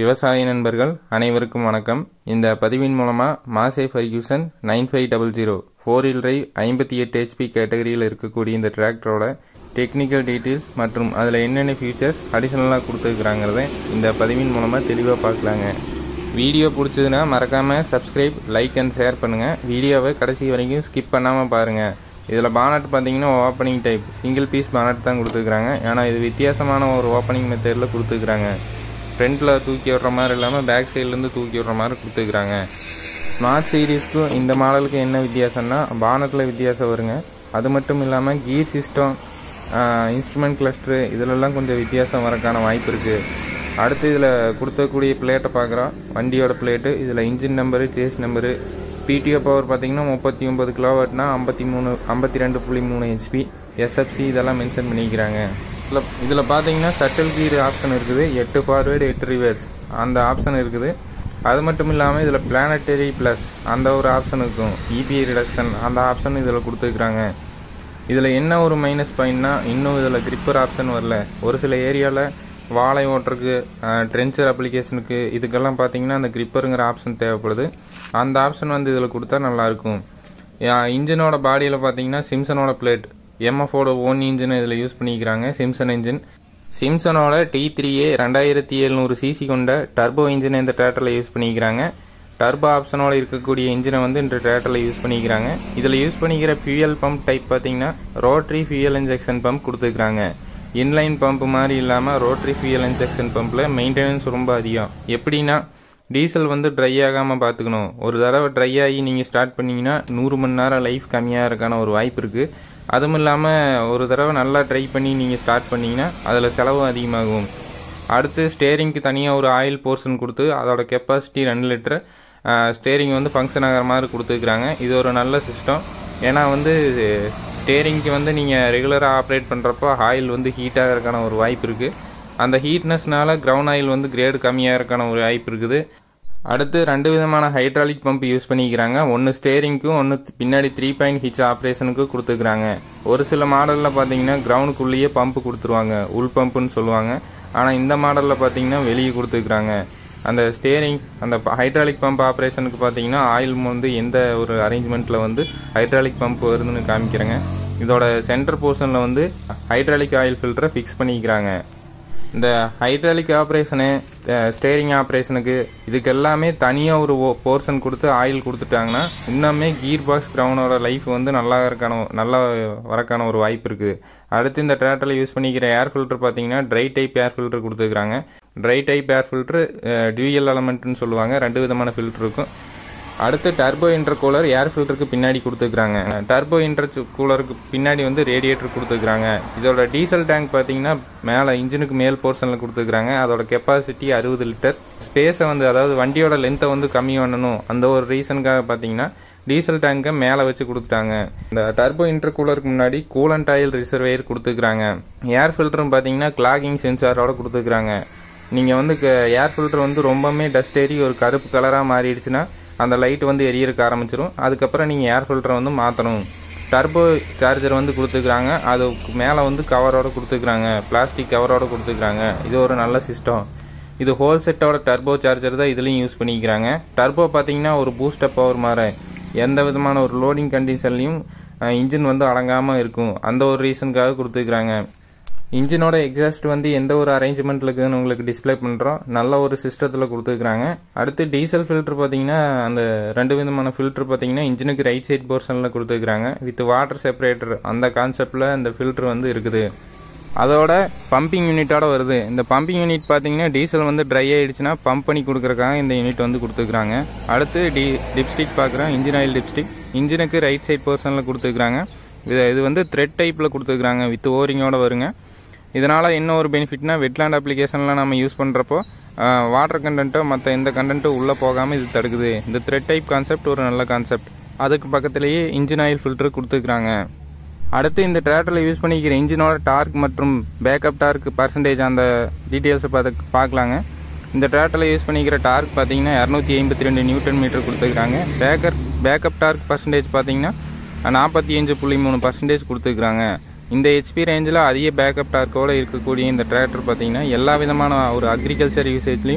விவசாய நண்பர்கள் அனைவருக்கும் வணக்கம் இந்த பதிவின் மூலமாக Massey Ferguson nine five double zero four wheel drive ஐம்பத்தி எட்டு ஹெச்பி கேட்டகரியில் இருக்கக்கூடிய இந்த டிராக்டரோட டெக்னிக்கல் டீட்டெயில்ஸ் மற்றும் அதில் என்னென்ன ஃபீச்சர்ஸ் அடிஷ்னலாக கொடுத்துருக்குறாங்கிறத இந்த பதிவின் மூலமாக தெளிவாக பார்க்கலாங்க வீடியோ பிடிச்சதுன்னா மறக்காமல் சப்ஸ்கிரைப் லைக் அண்ட் ஷேர் பண்ணுங்கள் வீடியோவை கடைசி வரைக்கும் ஸ்கிப் பண்ணாமல் பாருங்கள் இதில் பானட் பார்த்தீங்கன்னா opening type single piece bonnet தான் கொடுத்துருக்குறாங்க ஏன்னா இது வித்தியாசமான ஒரு ஓப்பனிங் மெத்தடில் கொடுத்துருக்குறாங்க ஃப்ரண்ட்டில் தூக்கி விடுற மாதிரி இல்லாமல் பேக் சைட்லேருந்து தூக்கி விடுற மாதிரி கொடுத்துருக்குறாங்க ஸ்மார்ட் சீரீஸ்க்கும் இந்த மாடலுக்கு என்ன வித்தியாசம்னா பானட்டில் வித்தியாசம் வருங்க அது மட்டும் இல்லாமல் கீர் சிஸ்டம் இன்ஸ்ட்ருமெண்ட் கிளஸ்டரு இதிலெல்லாம் கொஞ்சம் வித்தியாசம் வரக்கான வாய்ப்பு இருக்குது அடுத்து இதில் கொடுத்தக்கூடிய பிளேட்டை பார்க்குறோம் வண்டியோட பிளேட்டு இதில் engine number chassis number PTO power பார்த்தீங்கன்னா முப்பத்தி ஒம்பது கிலோவாட்னா ஐம்பத்தி மூணு ஐம்பத்தி ரெண்டு புள்ளி மூணு ஹெச்பி எஸ்எஃப்சி இதெல்லாம் மென்ஷன் பண்ணிக்கிறாங்க இதில் இதில் பார்த்தீங்கன்னா சட்டில் கீர் ஆப்ஷன் இருக்குது எட்டு ஃபார்வேர்டு எட்டு ரிவர்ஸ் அந்த ஆப்ஷன் இருக்குது அது மட்டும் இல்லாமல் இதில் பிளானட்டரி ப்ளஸ் அந்த ஒரு ஆப்ஷன் இருக்கும் இபிஐ ரிடக்ஷன் அந்த ஆப்ஷன் இதில் கொடுத்துருக்குறாங்க இதில் என்ன ஒரு மைனஸ் பாயிண்ட்னா இன்னும் இதில் கிரிப்பர் ஆப்ஷன் வரல ஒரு சில ஏரியாவில் வாழை ஓட்டுறதுக்கு ட்ரென்ச்சர் அப்ளிகேஷனுக்கு இதுக்கெல்லாம் பார்த்தீங்கன்னா அந்த கிரிப்பருங்கிற ஆப்ஷன் தேவைப்படுது அந்த ஆப்ஷன் வந்து இதில் கொடுத்தா நல்லாயிருக்கும் இன்ஜினோட பாடியில் பார்த்தீங்கன்னா சிம்சனோட பிளேட் எம்எஃபோட ஓன் இன்ஜின் இதில் யூஸ் பண்ணிக்கிறாங்க சிம்சன் இன்ஜின் சிம்சனோட டி த்ரீ ஏ ரெண்டாயிரத்தி எழுநூறு சிசி கொண்ட டர்போ இன்ஜினை இந்த டிராக்டரில் யூஸ் பண்ணிக்கிறாங்க டர்போ ஆப்ஷனோட இருக்கக்கூடிய இன்ஜினை வந்து இந்த டிராக்டரில் யூஸ் பண்ணிக்கிறாங்க இதில் யூஸ் பண்ணிக்கிற ஃபியூயல் பம்ப் டைப் பார்த்தீங்கன்னா ரோட்ரி ஃபியூயல் இன்ஜெக்ஷன் பம்ப் கொடுத்துருக்குறாங்க இன்லைன் பம்ப் மாதிரி இல்லாமல் ரோட்ரி ஃபியூயல் இன்ஜெக்ஷன் பம்பில் மெயின்டெனன்ஸ் ரொம்ப அதிகம் எப்படின்னா டீசல் வந்து ட்ரை ஆகாமல் பார்த்துக்கணும் ஒரு தடவை ட்ரை ஆகி நீங்கள் ஸ்டார்ட் பண்ணிங்கன்னா நூறு மணி நேரம் லைஃப் கம்மியாக இருக்கான ஒரு வாய்ப்பு இருக்குது அதுவும் இல்லாமல் ஒரு தடவை நல்லா ட்ரை பண்ணி நீங்கள் ஸ்டார்ட் பண்ணிங்கன்னா அதில் செலவு அதிகமாகும் அடுத்து ஸ்டேரிங்க்கு தனியாக ஒரு ஆயில் போர்ஷன் கொடுத்து அதோட கெப்பாசிட்டி ரெண்டு லிட்டர் ஸ்டேரிங் வந்து ஃபங்க்ஷன் ஆகிற மாதிரி கொடுத்துருக்குறாங்க இது ஒரு நல்ல சிஸ்டம் ஏன்னா வந்து ஸ்டேரிங்க்கு வந்து நீங்கள் ரெகுலராக ஆப்ரேட் பண்ணுறப்போ ஆயில் வந்து ஹீட் ஆகிறதுக்கான ஒரு வாய்ப்பு இருக்குது அந்த ஹீட்னஸ்னால கிரவுண்ட் ஆயில் வந்து கிரேடு கம்மியாக இருக்கான ஒரு வாய்ப்பு இருக்குது அடுத்து ரெண்டு விதமான ஹைட்ராலிக் பம்ப் யூஸ் பண்ணிக்கிறாங்க ஒன்று ஸ்டேரிங்க்கும் ஒன்று பின்னாடி த்ரீ பாயிண்ட் ஹிச் ஆப்ரேஷனுக்கு கொடுத்துக்கிறாங்க ஒரு சில மாடலில் பார்த்தீங்கன்னா கிரவுண்டுக்குள்ளேயே பம்ப் கொடுத்துருவாங்க உள் பம்புன்னு சொல்லுவாங்க ஆனால் இந்த மாடலில் பார்த்தீங்கன்னா வெளியே கொடுத்துருக்குறாங்க அந்த ஸ்டேரிங் அந்த ஹைட்ராலிக் பம்ப் ஆப்ரேஷனுக்கு பார்த்தீங்கன்னா ஆயில் வந்து எந்த ஒரு அரேஞ்ச்மெண்ட்டில் வந்து ஹைட்ராலிக் பம்ப் வருதுன்னு காமிக்கிறேங்க இதோட சென்டர் போர்ஷனில் வந்து ஹைட்ராலிக் ஆயில் ஃபில்டரை ஃபிக்ஸ் பண்ணிக்கிறாங்க இந்த ஹைட்ராலிக் ஆப்ரேஷனு ஸ்டேரிங் ஆப்ரேஷனுக்கு இதுக்கு எல்லாமே தனியாக ஒரு போர்ஷன் கொடுத்து ஆயில் கொடுத்துட்டாங்கன்னா இன்னுமே கீர் பாக்ஸ் கிரவுண்டோட லைஃப் வந்து நல்லா இருக்கான நல்லா வரக்கான ஒரு வாய்ப்பு இருக்குது அடுத்து இந்த ட்ராக்டரில் யூஸ் பண்ணிக்கிற ஏர் ஃபில்டர் பார்த்தீங்கன்னா ட்ரை டைப் ஏர் ஃபில்டர் கொடுத்துருக்குறாங்க dry type air filter dual எலமெண்ட்னு சொல்லுவாங்க ரெண்டு விதமான ஃபில்டர் இருக்கும் அடுத்து டர்போ இன்டர் கூலர் ஏர் ஃபில்டருக்கு பின்னாடி கொடுத்துருக்குறாங்க டர்போ இன்டர் கூலருக்கு பின்னாடி வந்து ரேடியேட்டர் கொடுத்துருக்குறாங்க இதோட டீசல் டேங்க் பார்த்தீங்கன்னா மேலே இன்ஜினுக்கு மேல் போர்ஷனில் கொடுத்துருக்குறாங்க அதோட கெப்பாசிட்டி அறுபது லிட்டர் ஸ்பேஸை வந்து அதாவது வண்டியோட லென்த்தை வந்து கம்மி பண்ணணும் அந்த ஒரு ரீசனுக்காக பார்த்தீங்கன்னா டீசல் டேங்கை மேலே வச்சு கொடுத்துட்டாங்க இந்த டர்போ இன்டர் கூலருக்கு முன்னாடி கூலண்ட் ஆயில் ரிசர்வேயர் கொடுத்துருக்குறாங்க ஏர் ஃபில்டரும் பார்த்தீங்கன்னா கிளாகிங் சென்சாரோட கொடுத்துருக்குறாங்க நீங்கள் வந்து ஏர் ஃபில்டர் வந்து ரொம்பவுமே டஸ்ட் ஏறி ஒரு கருப்பு கலராக மாறிடுச்சுன்னா அந்த லைட் வந்து எரியறக்கு ஆரம்பிச்சிடும் அதுக்கப்புறம் நீங்கள் ஏர் ஃபில்டரை வந்து மாற்றணும் டர்போ சார்ஜர் வந்து கொடுத்துருக்குறாங்க அது மேலே வந்து கவரோட கொடுத்துருக்குறாங்க பிளாஸ்டிக் கவரோட கொடுத்துருக்குறாங்க இது ஒரு நல்ல சிஸ்டம் இது ஹோல் செட்டோட டர்போ சார்ஜர் தான் இதுலேயும் யூஸ் பண்ணிக்கிறாங்க டர்போ பார்த்தீங்கன்னா ஒரு பூஸ்டப் பவர் மாதிரி எந்த விதமான ஒரு லோடிங் கண்டிஷன்லையும் இன்ஜின் வந்து அடங்காமல் இருக்கும் அந்த ஒரு ரீசனுக்காக கொடுத்துருக்குறாங்க இன்ஜினோட எக்ஸாஸ்ட் வந்து எந்த ஒரு அரேஞ்ச்மெண்ட்டில் இருக்குதுன்னு உங்களுக்கு டிஸ்பிளே பண்ணுறோம் நல்ல ஒரு சிஸ்டத்தில் கொடுத்துருக்குறாங்க அடுத்து டீசல் ஃபில்டர் பார்த்தீங்கன்னா அந்த ரெண்டு விதமான ஃபில்டர் பார்த்தீங்கன்னா இன்ஜினுக்கு ரைட் சைட் போர்ஷனில் கொடுத்துருக்குறாங்க வித் வாட்டர் செப்பரேட்டர் அந்த கான்செப்டில் இந்த ஃபில்டர் வந்து இருக்குது அதோட பம்பிங் யூனிட்டோட வருது இந்த பம்பிங் யூனிட் பார்த்தீங்கன்னா டீசல் வந்து ட்ரை ஆகிடுச்சுன்னா பம்ப் பண்ணி கொடுக்குறக்காக இந்த யூனிட் வந்து கொடுத்துருக்குறாங்க அடுத்து டி டிப்ஸ்டிக் பார்க்குறோம் இன்ஜின் ஆயில் டிப்ஸ்டிக் இன்ஜினுக்கு ரைட் சைட் போர்ஷனில் கொடுத்துருக்குறாங்க இது இது வந்து த்ரெட் டைப்பில் கொடுத்துருக்குறாங்க வித் ஓரிங்கோட வருங்க இதனால் என்ன ஒரு பெனிஃபிட்னா வெட்லாண்ட் அப்ளிகேஷன்லாம் நம்ம யூஸ் பண்ணுறப்போ வாட்டர் கண்டென்ட்டோ மற்ற எந்த கண்டென்ட்டோ உள்ளே போகாமல் இது தடுக்குது இந்த த்ரெட் டைப் கான்செப்ட் ஒரு நல்ல கான்செப்ட் அதுக்கு பக்கத்துலேயே இன்ஜின் ஆயில் ஃபில்டர் கொடுத்துருக்குறாங்க அடுத்து இந்த டிராக்டரில் யூஸ் பண்ணிக்கிற இன்ஜினோட டார்க் மற்றும் பேக்கப் டார்க் பர்சன்டேஜ் அந்த டீட்டெயில்ஸை பார்த்து பார்க்கலாங்க இந்த டிராக்டரில் யூஸ் பண்ணிக்கிற டார்க் பார்த்தீங்கன்னா இரநூத்தி ஐம்பத்தி ரெண்டு நியூட்டன் மீட்டர் கொடுத்துருக்குறாங்க பேக்கர் பேக்கப் டார்க் பர்சன்டேஜ் பார்த்தீங்கன்னா நாற்பத்தி அஞ்சு புள்ளி மூணு பர்சன்டேஜ் கொடுத்துருக்குறாங்க இந்த ஹெச்பி ரேஞ்சில் அதிக பேக்கப் டார்க்கோடு இருக்கக்கூடிய இந்த டிராக்டர் பார்த்தீங்கன்னா எல்லா விதமான ஒரு அக்ரிகல்ச்சர் யூசேஜ்லேயும்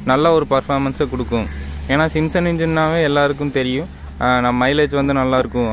நல்ல ஒரு பர்ஃபார்மன்ஸை கொடுக்கும் ஏன்னா சிம்சன் இன்ஜின்னாவே எல்லாருக்கும் தெரியும் ஆஹ் நம்ம மைலேஜ் வந்து நல்லாயிருக்கும்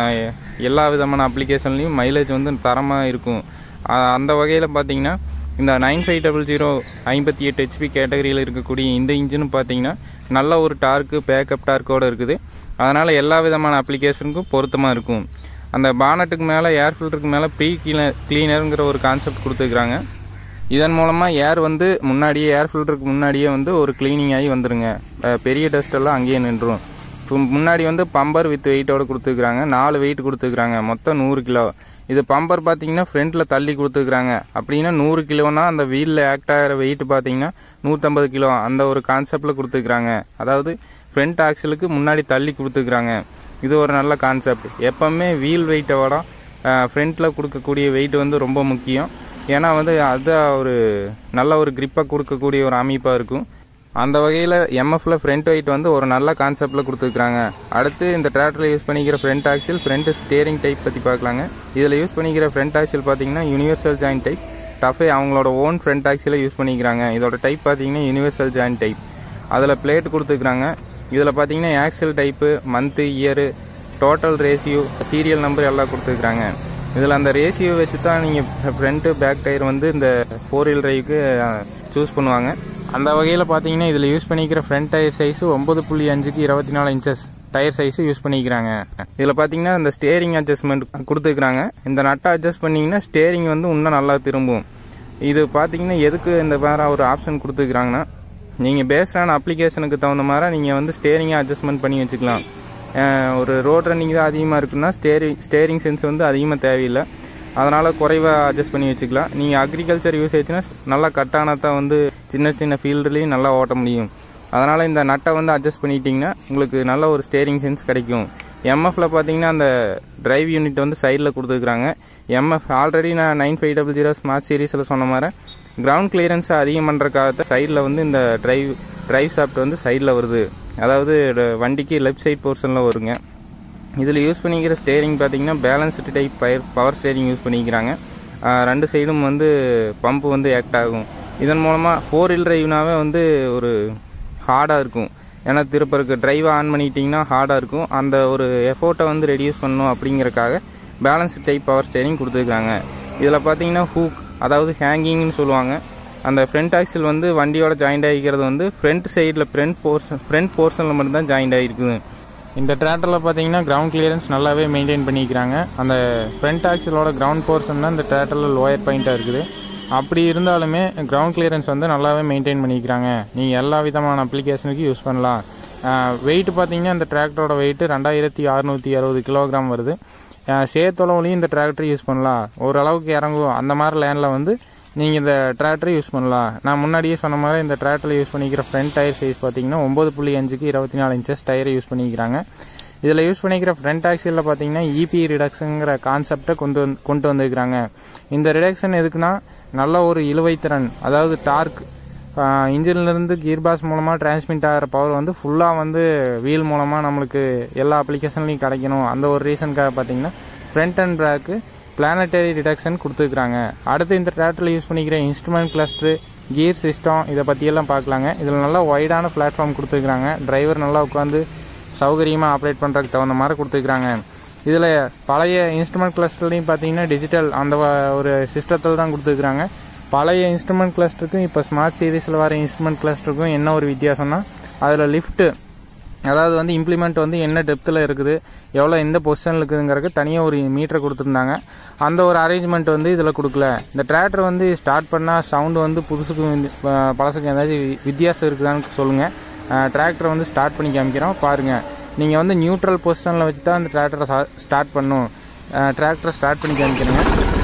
எல்லா விதமான அப்ளிகேஷன்லேயும் மைலேஜ் வந்து தரமாக இருக்கும் ஆஹ் அந்த வகையில் பார்த்தீங்கன்னா இந்த நைன் ஃபைவ் டபுள் ஜீரோ ஐம்பத்தி எட்டு ஹெச்பி கேட்டகரியில் இருக்கக்கூடிய இந்த இன்ஜினும் பார்த்தீங்கன்னா நல்ல ஒரு டார்க்கு பேக்கப் டார்க்கோடு இருக்குது அதனால் எல்லா விதமான அப்ளிகேஷனுக்கும் பொருத்தமாக இருக்கும் அந்த பானட்டுக்கு மேலே ஏர் ஃபில்டருக்கு மேலே ப்ரீ கிளீனர் கிளீனருங்கிற ஒரு கான்செப்ட் கொடுத்துருக்குறாங்க இதன் மூலமாக ஏர் வந்து முன்னாடியே ஏர் ஃபில்டருக்கு முன்னாடியே வந்து ஒரு க்ளீனிங் ஆகி வந்துருங்க அஹ் பெரிய டஸ்ட் எல்லாம் அங்கேயே நின்றும் இப்போ முன்னாடி வந்து பம்பர் வித் வெயிட்டோட கொடுத்துருக்குறாங்க நாலு வெயிட் கொடுத்துருக்குறாங்க மொத்தம் நூறு கிலோ இது பம்பர் பார்த்தீங்கன்னா ஃப்ரண்ட்டில் தள்ளி கொடுத்துருக்குறாங்க அப்படின்னா நூறு கிலோனா அந்த வீலில் ஆக்ட் ஆகிற வெயிட் பார்த்தீங்கன்னா நூற்றம்பது கிலோ அந்த ஒரு கான்செப்டில் கொடுத்துருக்குறாங்க அதாவது ஃப்ரண்ட் ஆக்சலுக்கு முன்னாடி தள்ளி கொடுத்துருக்குறாங்க இது ஒரு நல்ல கான்செப்ட் எப்போவுமே வீல் வெயிட்டை விட ஃப்ரண்ட்டில் கொடுக்கக்கூடிய வெயிட் வந்து ரொம்ப முக்கியம் ஏன்னா வந்து அது ஒரு நல்ல ஒரு grip-அ கொடுக்கக்கூடிய ஒரு அமைப்பாக இருக்கும் அந்த வகையில் எம்எஃப்ல ஃப்ரண்ட் வெயிட் வந்து ஒரு நல்ல கான்செப்டில் கொடுத்துருக்குறாங்க அடுத்து இந்த டிராக்டரில் யூஸ் பண்ணிக்கிற front axle front steering type பற்றி பார்க்கலாங்க இதில் யூஸ் பண்ணிக்கிற ஃப்ரண்ட் ஆக்சில் பார்த்தீங்கன்னா யூனிவர்சல் ஜாயின் டைப் டஃபே அவங்களோட ஓன் ஃப்ரண்ட் ஆக்சிலை யூஸ் பண்ணிக்கிறாங்க இதோட டைப் பார்த்தீங்கன்னா யூனிவர்சல் ஜாயின் டைப் அதில் பிளேட் கொடுத்துருக்குறாங்க இதில் பார்த்தீங்கன்னா axle type month year total ratio serial number எல்லாம் கொடுத்துருக்குறாங்க இதில் அந்த ரேஷியோ வச்சு தான் நீங்கள் ஃப்ரண்ட்டு பேக் டயர் வந்து இந்த ஃபோர் வீல் டிரைவுக்கு சூஸ் பண்ணுவாங்க அந்த வகையில் பார்த்தீங்கன்னா இதில் யூஸ் பண்ணிக்கிற ஃப்ரண்ட் டயர் சைஸு ஒம்பது புள்ளி அஞ்சுக்கு இருபத்தி நாலு இன்ச்சஸ் டயர் சைஸு யூஸ் பண்ணிக்கிறாங்க இதில் பார்த்தீங்கன்னா இந்த ஸ்டேரிங் அட்ஜஸ்ட்மெண்ட் கொடுத்துருக்குறாங்க இந்த நட்டை அட்ஜஸ்ட் பண்ணிங்கன்னா ஸ்டேரிங் வந்து இன்னும் நல்லா திரும்பும் இது பார்த்தீங்கன்னா எதுக்கு இந்த வேறு ஒரு ஆப்ஷன் கொடுத்துருக்குறாங்கன்னா நீங்கள் பேஸ்டான அப்ளிகேஷனுக்கு தகுந்த மாதிரி நீங்கள் வந்து ஸ்டேரிங்கை அட்ஜஸ்ட்மெண்ட் பண்ணி வச்சுக்கலாம் அஹ் ஒரு ரோட் ரன்னிங் தான் அதிகமாக இருக்குன்னா ஸ்டேரிங் ஸ்டேரிங் சென்ஸ் வந்து அதிகமாக தேவையில்லை அதனால் குறைவாக அட்ஜஸ்ட் பண்ணி வச்சுக்கலாம் நீங்கள் அக்ரிகல்ச்சர் யூசேஜ்னா நல்லா கட்டான தான் வந்து சின்ன சின்ன ஃபீல்டுலேயும் நல்லா ஓட்ட முடியும் அதனால் இந்த நட்டை வந்து அட்ஜஸ்ட் பண்ணிட்டீங்கன்னா உங்களுக்கு நல்ல ஒரு ஸ்டேரிங் சென்ஸ் கிடைக்கும் எம்எஃப்ல பார்த்தீங்கன்னா அந்த டிரைவ் யூனிட் வந்து சைடில் கொடுத்துருக்குறாங்க எம்எஃப் ஆல்ரெடி நான் nine five double zero smart சீரீஸில் சொன்ன மாதிரி கிரவுண்ட் கிளியரன்ஸை அதிகம் பண்ணுறக்காக சைடில் வந்து இந்த டிரைவ் டிரைவ் சாஃப்ட் வந்து சைடில் வருது அதாவது ட- வண்டிக்கு லெஃப்ட் சைட் போர்ஷனில் வருங்க இதில் யூஸ் பண்ணிக்கிற ஸ்டேரிங் பார்த்தீங்கன்னா பேலன்ஸ்டு டைப் பயர் பவர் ஸ்டேரிங் யூஸ் பண்ணிக்கிறாங்க ஆஹ் ரெண்டு சைடும் வந்து பம்பு வந்து ஆக்ட் ஆகும் இதன் மூலமாக ஃபோர் வீல் டிரைவ்னாவே வந்து ஒரு ஹார்டாக இருக்கும் ஏன்னா திருப்பருக்கு டிரைவை ஆன் பண்ணிட்டீங்கன்னா ஹார்டாக இருக்கும் அந்த ஒரு எஃபோர்ட்டை வந்து ரெடியூஸ் பண்ணணும் அப்படிங்கறக்காக பேலன்ஸ் டைப் பவர் ஸ்டேரிங் கொடுத்துருக்காங்க இதில் பார்த்தீங்கன்னா ஹூக் அதாவது ஹேங்கிங்னு சொல்லுவாங்க அந்த ஃப்ரண்ட் ஆக்சில் வந்து வண்டியோட ஜாயிண்ட் ஆகிக்கிறது வந்து ஃப்ரண்ட் சைடில் ஃப்ரண்ட் போர்ஷன் ஃப்ரண்ட் போர்ஷனில் மட்டும்தான் ஜாயிண்ட் ஆகிருக்குது இந்த டிராக்டரில் பார்த்தீங்கன்னா கிரவுண்ட் கிளியரன்ஸ் நல்லாவே மெயின்டைன் பண்ணிக்கிறாங்க அந்த ஃப்ரண்ட் ஆக்சிலோட கிரவுண்ட் போர்ஷன் தான் இந்த டிராக்டரில் லோயர் பாயிண்ட்டாக இருக்குது அப்படி இருந்தாலுமே கிரவுண்ட் கிளியரன்ஸ் வந்து நல்லாவே மெயின்டைன் பண்ணிக்கிறாங்க நீங்கள் எல்லா விதமான அப்ளிகேஷனுக்கு யூஸ் பண்ணலாம் வெயிட் பார்த்தீங்கன்னா இந்த டிராக்டரோட வெயிட் ரெண்டாயிரத்தி அறுநூற்றி அறுபது கிலோகிராம் வருது சேத்தொலவுலையும் இந்த டிராக்டர் யூஸ் பண்ணலாம் ஓரளவுக்கு இறங்கும் அந்த மாதிரி லேண்டில் வந்து நீங்கள் இந்த டிராக்டரை யூஸ் பண்ணலாம் நான் முன்னாடியே சொன்ன மாதிரி இந்த டிராக்டரில் யூஸ் பண்ணிக்கிற ஃப்ரண்ட் டயர் சைஸ் பார்த்தீங்கன்னா ஒம்பது புள்ளி அஞ்சுக்கு இருபத்தி நாலு இன்ச்சஸ் டயரை யூஸ் பண்ணிக்கிறாங்க இதில் யூஸ் பண்ணிக்கிற ஃப்ரண்ட் ஆக்சிலில் பார்த்தீங்கன்னா இபி ரிடக்ஷனுங்கிற கான்செப்டை கொண்டு வந்து கொண்டு வந்திருக்கிறாங்க இந்த ரிடக்ஷன் எதுக்குன்னா நல்ல ஒரு இழுவைத்திறன் அதாவது டார்க் இன்ஜின்லேருந்து கீர் பாஸ் மூலமாக டிரான்ஸ்மிட் ஆகிற பவர் வந்து ஃபுல்லாக வந்து வீல் மூலமாக நம்மளுக்கு எல்லா அப்ளிகேஷன்லையும் கிடைக்கணும் அந்த ஒரு ரீசனுக்காக பார்த்தீங்கன்னா front and back planetary reduction கொடுத்துருக்குறாங்க அடுத்து இந்த டிராக்டரில் யூஸ் பண்ணிக்கிற இன்ஸ்ட்ருமெண்ட் கிளஸ்டரு கியர் சிஸ்டம் இதை பற்றியெல்லாம் பார்க்கலாங்க இதில் நல்லா ஒய்டான பிளாட்ஃபார்ம் கொடுத்துருக்குறாங்க டிரைவர் நல்லா உட்காந்து சௌகரியமாக ஆப்ரேட் பண்ணுறதுக்கு தகுந்த மாதிரி கொடுத்துருக்குறாங்க இதில் பழைய இன்ஸ்ட்ருமெண்ட் கிளஸ்டர்லையும் பார்த்தீங்கன்னா டிஜிட்டல் அந்த வ- ஒரு சிஸ்டத்தில் தான் கொடுத்துருக்குறாங்க பழைய இன்ஸ்ட்ருமெண்ட் கிளஸ்டருக்கும் இப்போ ஸ்மார்ட் சீரீஸில் வர இன்ஸ்ட்ருமெண்ட் கிளஸ்டருக்கும் என்ன ஒரு வித்தியாசம்னா அதில் லிஃப்ட்டு அதாவது வந்து இம்ப்ளிமெண்ட் வந்து என்ன டெப்த்தில் இருக்குது எவ்வளோ எந்த பொசிஷனில் இருக்குதுங்கிறதுக்கு தனியாக ஒரு மீட்டர் கொடுத்துருந்தாங்க அந்த ஒரு அரேஞ்ச்மெண்ட் வந்து இதில் கொடுக்கல இந்த டிராக்டர் வந்து ஸ்டார்ட் பண்ணால் சவுண்டு வந்து புதுசுக்கும் இந்த- ப- பழசுக்கும் ஏதாச்சும் வி- வித்தியாசம் இருக்குதான்னு சொல்லுங்கள் டிராக்டரை வந்து ஸ்டார்ட் பண்ணி காமிக்கிறோம் பாருங்கள் நீங்கள் வந்து நியூட்ரல் பொசிஷனில் வச்சு தான் அந்த டிராக்டரை ஸ்டார்ட் பண்ணும் டிராக்டரை ஸ்டார்ட் பண்ணி காமிக்கிறேங்க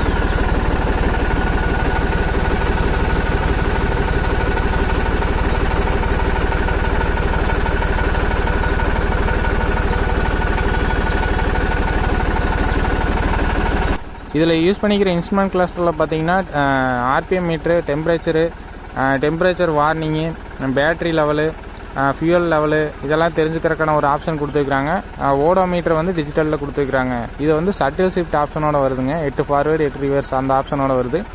இதில் யூஸ் பண்ணிக்கிற இன்ஸ்ட்ருமெண்ட் கிளஸ்டரில் பார்த்தீங்கன்னா RPM meter temperature temperature warning battery level fuel level இதெல்லாம் தெரிஞ்சுக்கிறதுக்கான ஒரு ஆப்ஷன் கொடுத்துருக்காங்க ஓடோ மீட்டர் வந்து டிஜிட்டலில் கொடுத்துருக்காங்க இது வந்து சட்டில் ஷிஃப்ட் ஆப்ஷனோட வருதுங்க எட்டு ஃபார்வேர்டு எட்டு ரிவர்ஸ் அந்த ஆப்ஷனோட வருது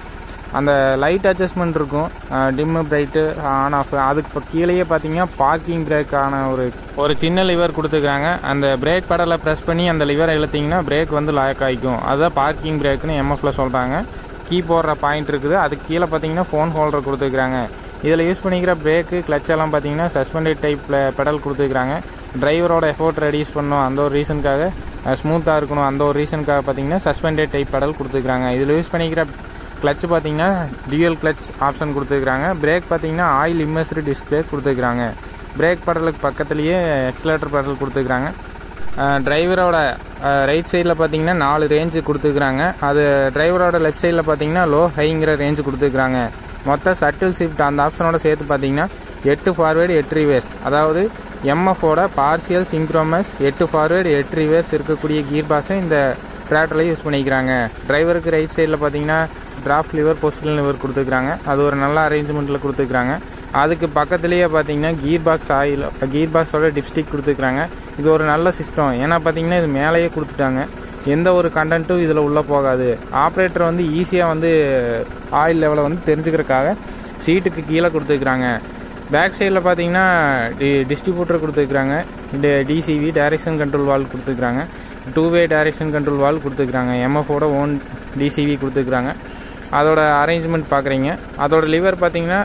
அந்த லைட் அட்ஜஸ்ட்மெண்ட் இருக்கும் டிம்மு பிரைட்டு ஆன் ஆஃப் அதுக்கு இப்போ கீழேயே பார்த்தீங்கன்னா பார்க்கிங் பிரேக்கான ஒரு ஒரு சின்ன லிவர் கொடுத்துருக்காங்க அந்த பிரேக் படலை ப்ரெஸ் பண்ணி அந்த லிவரை இழுத்தீங்கன்னா பிரேக் வந்து லாக் ஆகிக்கும் அதுதான் பார்க்கிங் பிரேக்குன்னு எம்எஃப்ல சொல்கிறாங்க கீ போடுற பாயிண்ட் இருக்குது அதுக்கு கீழே பார்த்தீங்கன்னா ஃபோன் ஹோல்டர் கொடுத்துருக்காங்க இதில் யூஸ் பண்ணிக்கிற பிரேக்கு கிளச் எல்லாம் பார்த்தீங்கன்னா சஸ்பெண்டட் டைப்பில் பெடல் கொடுத்துருக்காங்க டிரைவரோட எஃபோர்ட் ரெடியூஸ் பண்ணணும் அந்த ஒரு ரீசனுக்காக ஸ்மூத்தாக இருக்கணும் அந்த ஒரு ரீசனுக்காக பார்த்தீங்கன்னா சஸ்பெண்டட் டைப் பெடல் கொடுத்துருக்காங்க இதில் யூஸ் பண்ணிக்கிற கிளச் பார்த்தீங்கன்னா டியூயல் கிளச் ஆப்ஷன் கொடுத்துருக்காங்க பிரேக் பார்த்தீங்கன்னா ஆயில் இம்மர்ஸ்டு டிஸ்பிளே கொடுத்துருக்காங்க பிரேக் பெடலுக்கு பக்கத்துலேயே எக்ஸலேட்டர் பெடல் கொடுத்துருக்காங்க டிரைவரோட ரைட் சைடில் பார்த்தீங்கன்னா நாலு ரேஞ்சு கொடுத்துருக்குறாங்க அது டிரைவரோட லெஃப்ட் சைடில் பார்த்தீங்கன்னா லோ ஹைங்கிற ரேஞ்சு கொடுத்துருக்குறாங்க மொத்த சட்டில் ஷிஃப்ட் அந்த ஆப்ஷனோட சேர்த்து பார்த்தீங்கன்னா எட்டு ஃபார்வேர்டு எட்டு ரிவேர்ஸ் அதாவது எம்எஃபோட பார்சியல் சிங்க்ரோமஸ் எட்டு ஃபார்வேர்டு எட்டு ரிவேர்ஸ் இருக்கக்கூடிய கீர் பாஸை இந்த டிராக்டரில் யூஸ் பண்ணிக்கிறாங்க டிரைவருக்கு ரைட் சைடில் பார்த்தீங்கன்னா டிராஃப்ட் லிவர் பொசிஷன் லிவர் கொடுத்துருக்காங்க அது ஒரு நல்ல அரேஞ்ச்மெண்ட்டில் கொடுத்துருக்காங்க அதுக்கு பக்கத்துலேயே பார்த்தீங்கன்னா கீர் பாக்ஸ் ஆயில் கீர் பாக்ஸோட டிப்ஸ்டிக் கொடுத்துருக்காங்க இது ஒரு நல்ல சிஸ்டம் ஏன்னா பார்த்தீங்கன்னா இது மேலேயே கொடுத்துட்டாங்க எந்த ஒரு கண்டென்ட்டும் இதில் உள்ளே போகாது ஆப்ரேட்டர் வந்து ஈஸியாக வந்து ஆயில் லெவலை வந்து தெரிஞ்சுக்கிறதுக்காக சீட்டுக்கு கீழே கொடுத்துருக்குறாங்க பேக் சைடில் பார்த்தீங்கன்னா டி டிஸ்ட்ரிபியூட்டர் கொடுத்துருக்குறாங்க இந்த டிசிவி டைரக்ஷன் கண்ட்ரோல் வால் கொடுத்துருக்குறாங்க two way direction control valve கொடுத்துருக்குறாங்க எம்எஃபோட ஓன் டிசிவி கொடுத்துருக்குறாங்க அதோட அரேஞ்ச்மெண்ட் பார்க்குறீங்க அதோட லிவர் பார்த்தீங்கன்னா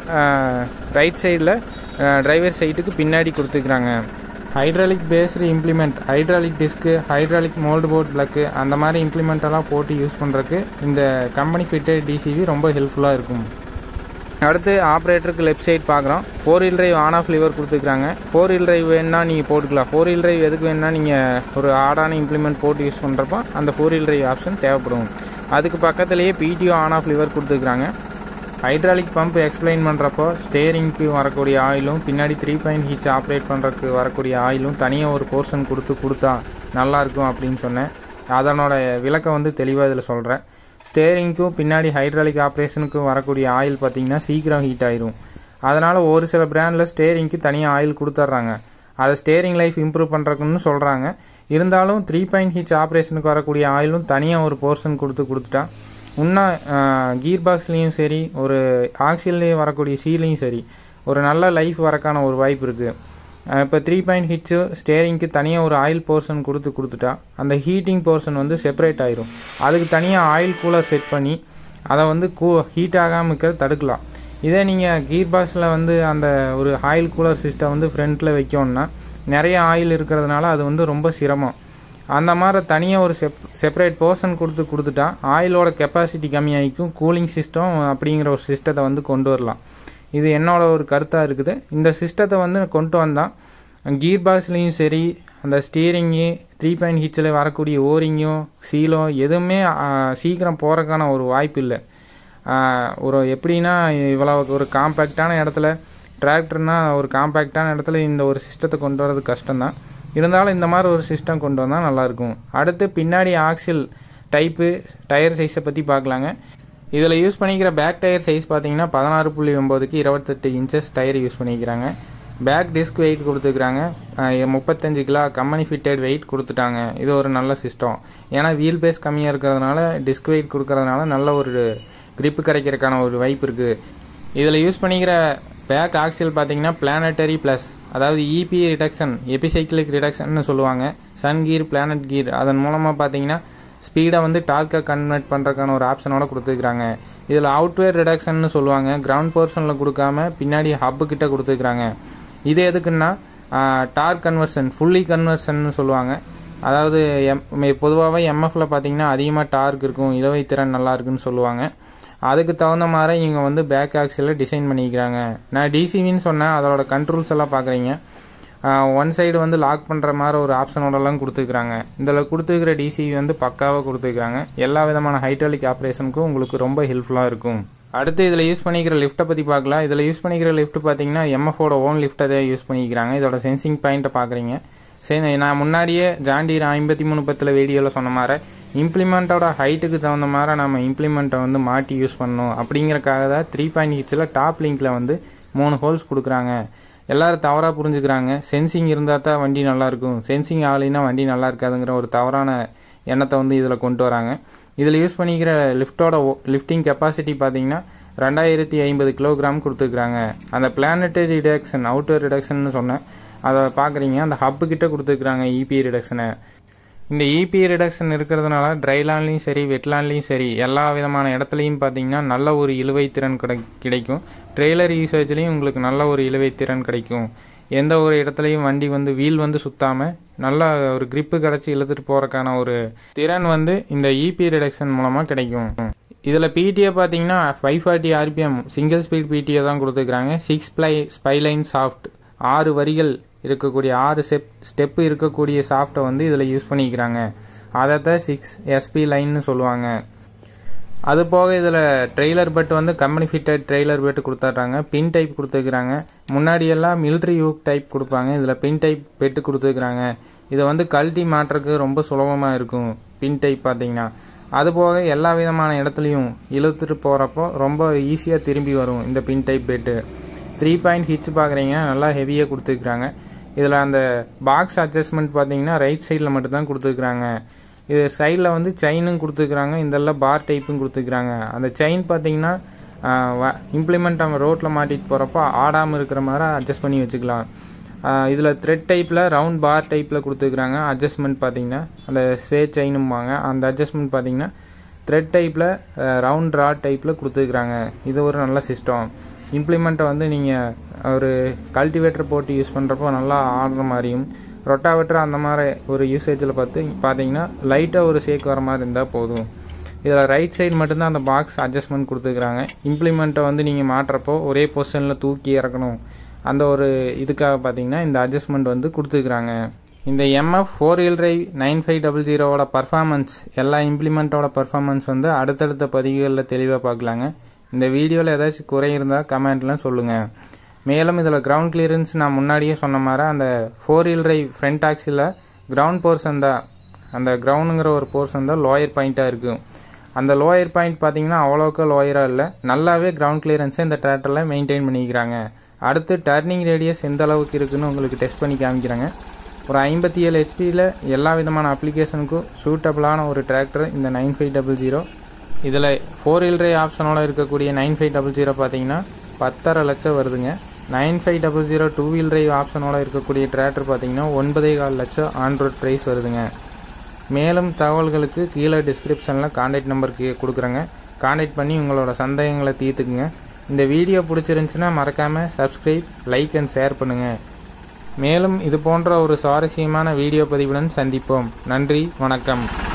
ரைட் சைடில் டிரைவர் சைட்டுக்கு பின்னாடி கொடுத்துருக்குறாங்க hydraulic based implement hydraulic disc hydraulic mould board plough அந்த மாதிரி இம்ப்ளிமெண்ட்டெல்லாம் போட்டு யூஸ் பண்ணுறதுக்கு இந்த கம்பெனி ஃபிட்டட் டிசிவி ரொம்ப ஹெல்ப்ஃபுல்லாக இருக்கும் அடுத்து ஆப்ரேட்டருக்கு லெஃப்ட் சைட் பார்க்குறோம் four wheel drive on off lever கொடுத்துருக்காங்க ஃபோர் வீல் டிரைவ் வேணுன்னா நீங்கள் போட்டுக்கலாம் ஃபோர் வீல் டிரைவ் எதுக்கு வேணுன்னா நீங்கள் ஒரு ஆடான இம்ப்ளிமெண்ட் போட்டு யூஸ் பண்ணுறப்போ அந்த ஃபோர் வீல் டிரைவ் ஆப்ஷன் தேவைப்படும் அதுக்கு பக்கத்துலேயே பிடிஓ ஆன் ஆஃப் லிவர் கொடுத்துருக்காங்க ஹைட்ராலிக் பம்ப் எக்ஸ்பிளைன் பண்ணுறப்போ ஸ்டேரிங்க்கு வரக்கூடிய ஆயிலும் பின்னாடி த்ரீ பாயிண்ட் ஹீச் ஆப்ரேட் பண்ணுறதுக்கு வரக்கூடிய ஆயிலும் தனியாக ஒரு போர்ஷன் கொடுத்து கொடுத்தா நல்லாயிருக்கும் அப்படின்னு சொன்னேன் அதனோட விளக்கம் வந்து தெளிவாக இதில் சொல்கிறேன் ஸ்டேரிங்க்கும் பின்னாடி ஹைட்ராலிக் ஆப்ரேஷனுக்கும் வரக்கூடிய ஆயில் பார்த்திங்கன்னா சீக்கிரம் ஹீட் ஆயிரும் அதனால் ஒரு சில பிராண்டில் ஸ்டேரிங்க்கு தனியாக ஆயில் கொடுத்துட்றாங்க அதை ஸ்டேரிங் லைஃப் இம்ப்ரூவ் பண்ணுறக்குன்னு சொல்கிறாங்க இருந்தாலும் த்ரீ பாயிண்ட் ஹீச் ஆப்ரேஷனுக்கு வரக்கூடிய ஆயிலும் தனியாக ஒரு போர்ஷன் கொடுத்து கொடுத்துட்டா இன்னும் கீர் பாக்ஸ்லேயும் சரி ஒரு ஆக்சில்லையும் வரக்கூடிய சீலையும் சரி ஒரு நல்ல லைஃப் வரக்கான ஒரு வாய்ப்பு இருக்குது இப்போ த்ரீ பாயிண்ட் ஹிட்ஸு ஸ்டேரிங்க்கு தனியாக ஒரு ஆயில் போர்ஷன் கொடுத்து கொடுத்துட்டா அந்த ஹீட்டிங் போர்ஷன் வந்து செப்பரேட் ஆயிரும் அதுக்கு தனியாக ஆயில் கூலர் செட் பண்ணி அதை வந்து கூ ஹீட் ஆகாமல் இருக்கிறத தடுக்கலாம் இதே நீங்கள் கீர் பாக்ஸில் வந்து அந்த ஒரு ஆயில் கூலர் சிஸ்டம் வந்து ஃப்ரண்ட்டில் வைக்கணும்னா நிறைய ஆயில் இருக்கிறதுனால அது வந்து ரொம்ப சிரமம் அந்த மாதிரி தனியாக ஒரு செப் செப்பரேட் போர்ஷன் கொடுத்து கொடுத்துட்டா ஆயிலோட கெப்பாசிட்டி கம்மியாகிக்கும் கூலிங் சிஸ்டம் அப்படிங்கிற ஒரு சிஸ்டத்தை வந்து கொண்டு வரலாம் இது என்னோட ஒரு கருத்தாக இருக்குது இந்த சிஸ்டத்தை வந்து கொண்டு வந்தால் கீர் பாக்ஸ்லேயும் சரி அந்த ஸ்டீரிங்கு த்ரீ பாயிண்ட் ஹிச்சில் வரக்கூடிய ஓரிங்கும் சீலும் எதுவுமே சீக்கிரம் போகிறக்கான ஒரு வாய்ப்பு இல்லை ஒரு எப்படின்னா இவ்வளோ ஒரு காம்பேக்டான இடத்துல டிராக்டர்னால் ஒரு காம்பேக்டான இடத்துல இந்த ஒரு சிஸ்டத்தை கொண்டு வரது கஷ்டம்தான் இருந்தாலும் இந்த மாதிரி ஒரு சிஸ்டம் கொண்டு வந்தால் நல்லாயிருக்கும் அடுத்து பின்னாடி ஆக்சில் டைப்பு டயர் சைஸை பற்றி பார்க்கலாங்க இதில் யூஸ் பண்ணிக்கிற பேக் டயர் சைஸ் பார்த்தீங்கன்னா பதினாறு புள்ளி ஒம்போதுக்கு இருபத்தெட்டு இன்ச்சஸ் டயர் யூஸ் பண்ணிக்கிறாங்க பேக் டிஸ்க் வெயிட் கொடுத்துருக்குறாங்க முப்பத்தஞ்சு கிலோ கம்பெனி ஃபிட்டட் வெயிட் கொடுத்துட்டாங்க இது ஒரு நல்ல சிஸ்டம் ஏன்னா வீல் பேஸ் கம்மியாக இருக்கிறதுனால டிஸ்க் வெயிட் கொடுக்கறதுனால நல்ல ஒரு grip கிடைக்கிறதுக்கான ஒரு வாய்ப்பு இருக்குது இதில் யூஸ் பண்ணிக்கிற பேக் ஆக்சில் பார்த்தீங்கன்னா பிளானட்டரி ப்ளஸ் அதாவது இபி ரிடக்ஷன் எபிசைக்கிளிக் ரிடக்ஷன்னு சொல்லுவாங்க சன் கீர் பிளானட் கீர் அதன் மூலமாக பார்த்தீங்கன்னா ஸ்பீடை வந்து டார்க்கை கன்வெர்ட் பண்ணுறதுக்கான ஒரு ஆப்ஷனோட கொடுத்துருக்குறாங்க இதில் அவுட்வேர் ரிடக்ஷன்னு சொல்லுவாங்க கிரவுண்ட் போர்ஷனில் கொடுக்காம பின்னாடி ஹப்பு கிட்ட கொடுத்துருக்குறாங்க இது எதுக்குன்னா டார்க் கன்வர்ஷன் ஃபுல்லி கன்வர்ஷன்னு சொல்லுவாங்க அதாவது எம் பொதுவாகவே எம்எஃப்ல பார்த்தீங்கன்னா அதிகமாக டார்க் இருக்கும் இலவை திறன் நல்லா இருக்குன்னு சொல்லுவாங்க அதுக்கு தகுந்த மாதிரி இவங்க வந்து பேக் ஆக்சில் டிசைன் பண்ணிக்கிறாங்க நான் டிசிவின்னு சொன்னேன் அதோட கண்ட்ரோல்ஸ் எல்லாம் பார்க்குறீங்க ஒன் சைடு வந்து லாக் பண்ணுற மாதிரி ஒரு ஆப்ஷனோடலாம் கொடுத்துருக்குறாங்க இதில் கொடுத்துருக்கிற டிசிவி வந்து பக்காவாக கொடுத்துருக்குறாங்க எல்லா விதமான ஹைட்ராலிக் ஆப்ரேஷனுக்கும் உங்களுக்கு ரொம்ப ஹெல்ப்ஃபுல்லாக இருக்கும் அடுத்து இதில் யூஸ் பண்ணிக்கிற லிஃப்ட்டை பற்றி பார்க்கலாம் இதில் யூஸ் பண்ணிக்கிற லிஃப்ட் பார்த்தீங்கன்னா எம்எஃபோட ஓன் லிஃப்ட்டை தான் யூஸ் பண்ணிக்கிறாங்க இதோட சென்சிங் பாயிண்ட்டை பார்க்குறீங்க சரி நான் முன்னாடியே ஜாண்டீர் ஐம்பத்தி மூணு பத்தில் வீடியோவில் சொன்ன மாதிரி இம்ப்ளிமெண்ட்டோட ஹைட்டுக்கு தகுந்த மாதிரி நம்ம இம்ப்ளிமெண்ட்டை வந்து மாட்டி யூஸ் பண்ணணும் அப்படிங்கிறக்காக தான் த்ரீ பாயிண்ட் ஹிட்ஸில் டாப் லிங்கில் வந்து மூணு ஹோல்ஸ் கொடுக்குறாங்க எல்லோரும் தவறாக புரிஞ்சுக்கிறாங்க சென்சிங் இருந்தால் தான் வண்டி நல்லாயிருக்கும் சென்சிங் ஆகலைன்னா வண்டி நல்லா இருக்காதுங்கிற ஒரு தவறான எண்ணத்தை வந்து இதில் கொண்டு வராங்க இதில் யூஸ் பண்ணிக்கிற லிஃப்ட்டோட லிஃப்டிங் கெப்பாசிட்டி பார்த்தீங்கன்னா ரெண்டாயிரத்தி ஐம்பது கிலோகிராம் கொடுத்துருக்குறாங்க அந்த பிளானட்டரி ரிடக்ஷன் அவுட்டர் ரிடக்ஷன் சொன்னேன் அதை பார்க்குறீங்க அந்த ஹப்பு கிட்ட கொடுத்துருக்குறாங்க இபி ரிடக்ஷனை இந்த இபி ரிடக்ஷன் இருக்கிறதுனால ட்ரைலாண்ட்லேயும் சரி வெட்லாண்ட்லேயும் சரி எல்லா விதமான இடத்துலையும் பார்த்தீங்கன்னா நல்ல ஒரு இழுவை திறன் கிடை கிடைக்கும் ட்ரெய்லர் யூசேஜ்லேயும் உங்களுக்கு நல்ல ஒரு இழுவை திறன் கிடைக்கும் எந்த ஒரு இடத்துலையும் வண்டி வந்து வீல் வந்து சுத்தாமல் நல்ல ஒரு grip கிடச்சி இழுத்துட்டு போகிறக்கான ஒரு திறன் வந்து இந்த இபி ரிடக்ஷன் மூலமாக கிடைக்கும் இதில் பிடிஏ பார்த்தீங்கன்னா five forty RPM single speed PTO தான் கொடுத்துருக்குறாங்க சிக்ஸ் ப்ளை ஸ்பைலைன் சாஃப்ட் ஆறு வரிகள் இருக்கக்கூடிய ஆறு ஸ்டெப் ஸ்டெப்பு இருக்கக்கூடிய சாஃப்ட்டை வந்து இதில் யூஸ் பண்ணிக்கிறாங்க அதை தான் சிக்ஸ் எஸ்பி லைன்னு சொல்லுவாங்க அது போக இதில் ட்ரெய்லர் பெட் வந்து கம்பெனி ஃபிட்டட் ட்ரெய்லர் பெட் கொடுத்துட்றாங்க பின் டைப் கொடுத்துருக்குறாங்க முன்னாடி எல்லாம் மிலிட்ரி யூக் டைப் கொடுப்பாங்க இதில் பின் டைப் பெட்டு கொடுத்துருக்குறாங்க இதை வந்து கழட்டி மாட்டுறதுக்கு ரொம்ப சுலபமாக இருக்கும் பின் டைப் பார்த்தீங்கன்னா அது போக எல்லா விதமான இடத்துலையும் இழுத்துட்டு போகிறப்போ ரொம்ப ஈஸியாக திரும்பி வரும் இந்த pin type bed three point hitch பார்க்குறீங்க நல்லா ஹெவியாக கொடுத்துருக்குறாங்க இதில் அந்த பாக்ஸ் அட்ஜஸ்ட்மெண்ட் பார்த்தீங்கன்னா ரைட் சைடில் மட்டும்தான் கொடுத்துருக்குறாங்க இது சைடில் வந்து செயினும் கொடுத்துருக்குறாங்க இதெல்லாம் பார் டைப்பும் கொடுத்துருக்குறாங்க அந்த செயின் பார்த்தீங்கன்னா இம்ப்ளிமெண்ட் நம்ம ரோட்டில் மாட்டிட்டு போகிறப்போ ஆடாமல் இருக்கிற மாதிரி அட்ஜஸ்ட் பண்ணி வச்சுக்கலாம் இதில் த்ரெட் டைப்பில் ரவுண்ட் பார் டைப்பில் கொடுத்துருக்குறாங்க அட்ஜஸ்ட்மெண்ட் பார்த்தீங்கன்னா அந்த ஸ்வே செயினும்பாங்க அந்த அட்ஜஸ்ட்மெண்ட் பார்த்தீங்கன்னா த்ரெட் டைப்பில் ரவுண்ட் ராட் டைப்பில் கொடுத்துருக்குறாங்க இது ஒரு நல்ல சிஸ்டம் இம்ப்ளிமெண்ட்டை வந்து நீங்கள் ஒரு கல்டிவேட்டர் போட்டு யூஸ் பண்ணுறப்போ நல்லா ஆடுற மாதிரியும் ரொட்டாவேட்டர் அந்த மாதிரி ஒரு யூசேஜில் பார்த்து பார்த்தீங்கன்னா லைட்டாக ஒரு ஷேக் வர மாதிரி இருந்தால் போதும் இதில் ரைட் சைடு மட்டும்தான் அந்த பாக்ஸ் அட்ஜஸ்ட்மெண்ட் கொடுத்துருக்குறாங்க இம்ப்ளிமெண்ட்டை வந்து நீங்கள் மாட்டுறப்போ ஒரே பொசிஷனில் தூக்கி இறக்கணும் அந்த ஒரு இதுக்காக பார்த்தீங்கன்னா இந்த அட்ஜஸ்ட்மெண்ட் வந்து கொடுத்துருக்குறாங்க இந்த MF four wheel drive nine five double ஜீரோவோட பர்ஃபார்மன்ஸ் எல்லா இம்ப்ளிமெண்ட்டோட பர்ஃபார்மன்ஸ் வந்து அடுத்தடுத்த பதிவுகளில் தெளிவாக பார்க்கலாங்க இந்த வீடியோவில் ஏதாச்சும் குறை இருந்தால் கமெண்ட்லாம் சொல்லுங்கள் மேலும் இதில் கிரவுண்ட் கிளியரன்ஸ் நான் முன்னாடியே சொன்ன மாதிரி அந்த four wheel drive front axle ground portion தான் அந்த கிரவுண்டுங்கிற ஒரு போர்ஷன் தான் லோயர் பாயிண்ட்டாக இருக்கும் அந்த லோயர் பாயிண்ட் பார்த்தீங்கன்னா அவ்வளோக்கா லோயராக இல்லை நல்லாவே கிரவுண்ட் கிளியரன்ஸை இந்த டிராக்டரில் மெயின்டைன் பண்ணிக்கிறாங்க அடுத்து டர்னிங் ரேடியஸ் எந்த அளவுக்கு இருக்குன்னு உங்களுக்கு டெஸ்ட் பண்ணி காமிக்கிறாங்க ஒரு ஐம்பத்தி ஏழு ஹெச்பியில் எல்லா விதமான அப்ளிகேஷனுக்கும் சூட்டபிளான ஒரு டிராக்டர் இந்த நைன் ஃபைவ் டபுள் ஜீரோ இதில் ஃபோர் வீல் டிரைவ் ஆப்ஷனோட இருக்கக்கூடிய நைன் ஃபைவ் டபுள் ஜீரோ பார்த்தீங்கன்னா பத்தரை லட்சம் வருதுங்க nine five double zero two wheel drive ஆப்ஷனோட இருக்கக்கூடிய டிராக்டர் பார்த்தீங்கன்னா ஒன்பதே கால் லட்சம் ஆன்ரோட் ப்ரைஸ் வருதுங்க மேலும் தகவல்களுக்கு கீழே டிஸ்கிரிப்ஷனில் காண்டாக்ட் நம்பர் கீ கொடுக்குறேங்க காண்டாக்ட் பண்ணி உங்களோட சந்தேகங்களை தீர்த்துக்குங்க இந்த வீடியோ பிடிச்சிருந்துச்சுன்னா மறக்காமல் சப்ஸ்கிரைப் லைக் அண்ட் ஷேர் பண்ணுங்கள் மேலும் இது போன்ற ஒரு சுவாரஸ்யமான வீடியோ பதிவுடன் சந்திப்போம் நன்றி வணக்கம்